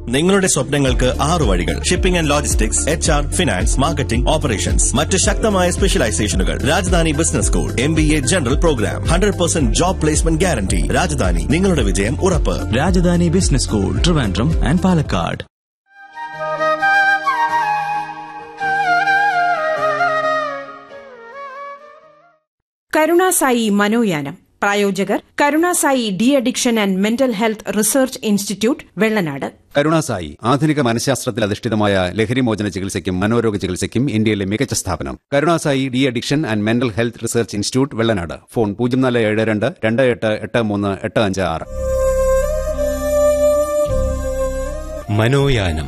നിങ്ങളുടെ സ്വപ്നങ്ങൾക്ക് ആറു വഴികൾ shipping and logistics H R finance marketing operations മറ്റ് ശക്തമായ സ്പെഷ്യലൈസേഷനുകൾ Rajadhani business school M B A general program hundred percent job placement guarantee Rajadhani നിങ്ങളുടെ വിജയം ഉറപ്പ് Rajadhani business school Trivandrum and Palakkad Karunasai Manoyanam പ്രായോജകർ Karunasai de-addiction and mental health research institute Vellanad Karunasai ആധുനിക മനഃശാസ്ത്രത്തിൽ അധിഷ്ഠിതമായ ലഹരിമോചന ചികിത്സയ്ക്കും മനോരോഗ ചികിത്സയ്ക്കും ഇന്ത്യയിലെ മികച്ച സ്ഥാപനം Karunasai de-addiction and mental health research institute Vellanad phone പൂജ്യം നാല് ഏഴ് രണ്ട് രണ്ട് എട്ട് എട്ട് മൂന്ന് എട്ട് അഞ്ച് ആറ് മനോയാനം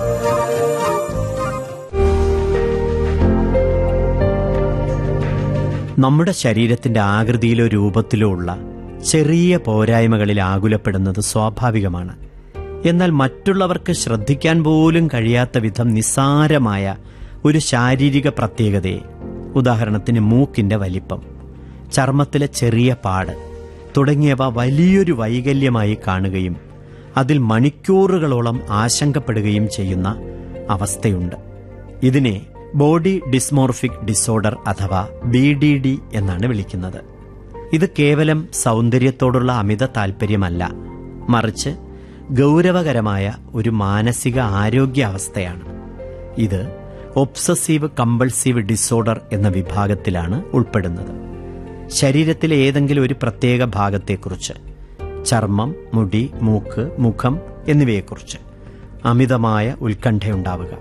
നമ്മുടെ ശരീരത്തിന്റെ ആകൃതിയിലോ രൂപത്തിലോ ഉള്ള ചെറിയ പോരായ്മകളിൽ ആകുലപ്പെടുന്നത് സ്വാഭാവികമാണ് എന്നാൽ മറ്റുള്ളവർക്ക് ശ്രദ്ധിക്കാൻ പോലും കഴിയാത്ത വിധം നിസ്സാരമായ ഒരു ശാരീരിക പ്രത്യേകതയെ ഉദാഹരണത്തിന് മൂക്കിന്റെ വലിപ്പം ചർമ്മത്തിലെ ചെറിയ പാട് തുടങ്ങിയവ വലിയൊരു വൈകല്യമായി കാണുകയും അതിൽ മണിക്കൂറുകളോളം ആശങ്കപ്പെടുകയും ചെയ്യുന്ന അവസ്ഥയുണ്ട് ഇതിനെ ബോഡി ഡിസ്മോർഫിക് ഡിസോർഡർ അഥവാ ബി ഡി ഡി എന്നാണ് വിളിക്കുന്നത് ഇത് കേവലം സൗന്ദര്യത്തോടുള്ള അമിത താൽപ്പര്യമല്ല മറിച്ച് ഗൗരവകരമായ ഒരു മാനസിക ആരോഗ്യാവസ്ഥയാണ് ഇത് ഒബ്സസീവ് കമ്പൾസീവ് ഡിസോർഡർ എന്ന വിഭാഗത്തിലാണ് ഉൾപ്പെടുന്നത് ശരീരത്തിലെ ഏതെങ്കിലും ഒരു പ്രത്യേക ഭാഗത്തെക്കുറിച്ച് ചർമ്മം മുടി മൂക്ക് മുഖം എന്നിവയെക്കുറിച്ച് അമിതമായ ഉത്കണ്ഠയുണ്ടാവുക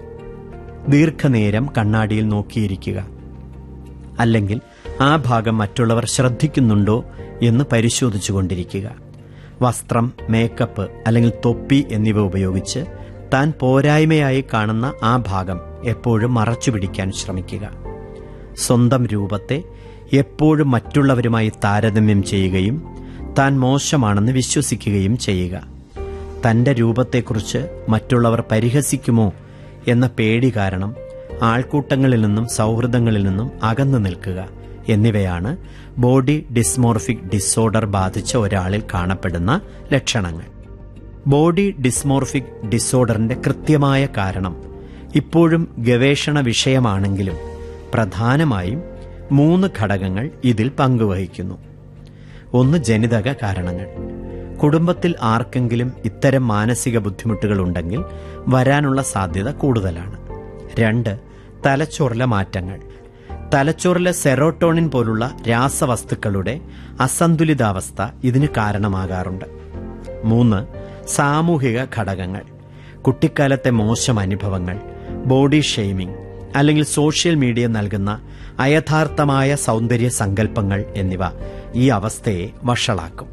ദീർഘനേരം കണ്ണാടിയിൽ നോക്കിയിരിക്കുക അല്ലെങ്കിൽ ആ ഭാഗം മറ്റുള്ളവർ ശ്രദ്ധിക്കുന്നുണ്ടോ എന്ന് പരിശോധിച്ചുകൊണ്ടിരിക്കുക വസ്ത്രം മേക്കപ്പ് അല്ലെങ്കിൽ തൊപ്പി എന്നിവ ഉപയോഗിച്ച് താൻ പോരായ്മയായി കാണുന്ന ആ ഭാഗം എപ്പോഴും മറച്ചുപിടിക്കാൻ ശ്രമിക്കുക സ്വന്തം രൂപത്തെ എപ്പോഴും മറ്റുള്ളവരുമായി താരതമ്യം ചെയ്യുകയും താൻ മോശമാണെന്ന് വിശ്വസിക്കുകയും ചെയ്യുക തന്റെ രൂപത്തെക്കുറിച്ച് മറ്റുള്ളവർ പരിഹസിക്കുമോ എന്ന പേടി കാരണം ആൾക്കൂട്ടങ്ങളിൽ നിന്നും സൗഹൃദങ്ങളിൽ നിന്നും അകന്നു നിൽക്കുക എന്നിവയാണ് ബോഡി ഡിസ്മോർഫിക് ഡിസോർഡർ ബാധിച്ച ഒരാളിൽ കാണപ്പെടുന്ന ലക്ഷണങ്ങൾ ബോഡി ഡിസ്മോർഫിക് ഡിസോർഡറിന്റെ കൃത്യമായ കാരണം ഇപ്പോഴും ഗവേഷണ വിഷയമാണെങ്കിലും പ്രധാനമായും മൂന്ന് ഘടകങ്ങൾ ഇതിൽ പങ്കുവഹിക്കുന്നു ഒന്ന് ജനിതക കാരണങ്ങൾ കുടുംബത്തിൽ ആർക്കെങ്കിലും ഇത്തരം മാനസിക ബുദ്ധിമുട്ടുകൾ ഉണ്ടെങ്കിൽ വരാനുള്ള സാധ്യത കൂടുതലാണ് രണ്ട് തലച്ചോറിലെ മാറ്റങ്ങൾ തലച്ചോറിലെ സെറോട്ടോണിൻ പോലുള്ള രാസവസ്തുക്കളുടെ അസന്തുലിതാവസ്ഥ ഇതിന് കാരണമാകാറുണ്ട് മൂന്ന് സാമൂഹിക ഘടകങ്ങൾ കുട്ടിക്കാലത്തെ മോശം അനുഭവങ്ങൾ ബോഡി ഷെയ്മിംഗ് അല്ലെങ്കിൽ സോഷ്യൽ മീഡിയ നൽകുന്ന അയഥാർത്ഥമായ സൗന്ദര്യ സങ്കല്പങ്ങൾ എന്നിവ ഈ അവസ്ഥയെ വഷളാക്കും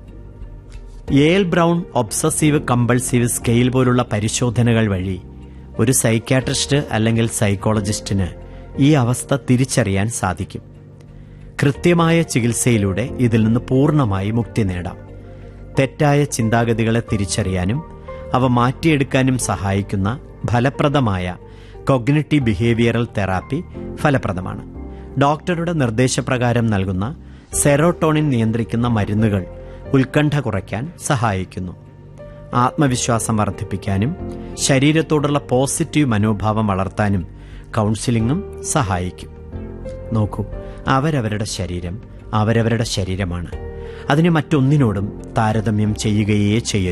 Yale Brown obsessive compulsive scale പോലുള്ള പരിശോധനകൾ വഴി ഒരു സൈക്യാട്രിസ്റ്റ് അല്ലെങ്കിൽ സൈക്കോളജിസ്റ്റിന് ഈ അവസ്ഥ തിരിച്ചറിയാൻ സാധിക്കും കൃത്യമായ ചികിത്സയിലൂടെ ഇതിൽ നിന്ന് പൂർണ്ണമായി മുക്തി നേടാം തെറ്റായ ചിന്താഗതികളെ തിരിച്ചറിയാനും അവ മാറ്റിയെടുക്കാനും സഹായിക്കുന്ന ഫലപ്രദമായ കൊഗ്നിറ്റീവ് ബിഹേവിയറൽ തെറാപ്പി ഫലപ്രദമാണ് ഡോക്ടറുടെ നിർദ്ദേശപ്രകാരം നൽകുന്ന സെറോട്ടോണിൻ നിയന്ത്രിക്കുന്ന മരുന്നുകൾ ഉത്കണ്ഠ കുറയ്ക്കാൻ സഹായിക്കുന്നു ആത്മവിശ്വാസം വർദ്ധിപ്പിക്കാനും ശരീരത്തോടുള്ള പോസിറ്റീവ് മനോഭാവം വളർത്താനും കൗൺസിലിംഗും സഹായിക്കും നോക്കൂ അവരവരുടെ ശരീരം അവരവരുടെ ശരീരമാണ് അതിനെ മറ്റൊന്നിനോടും താരതമ്യം ചെയ്യുകയേ ചെയ്യരുത്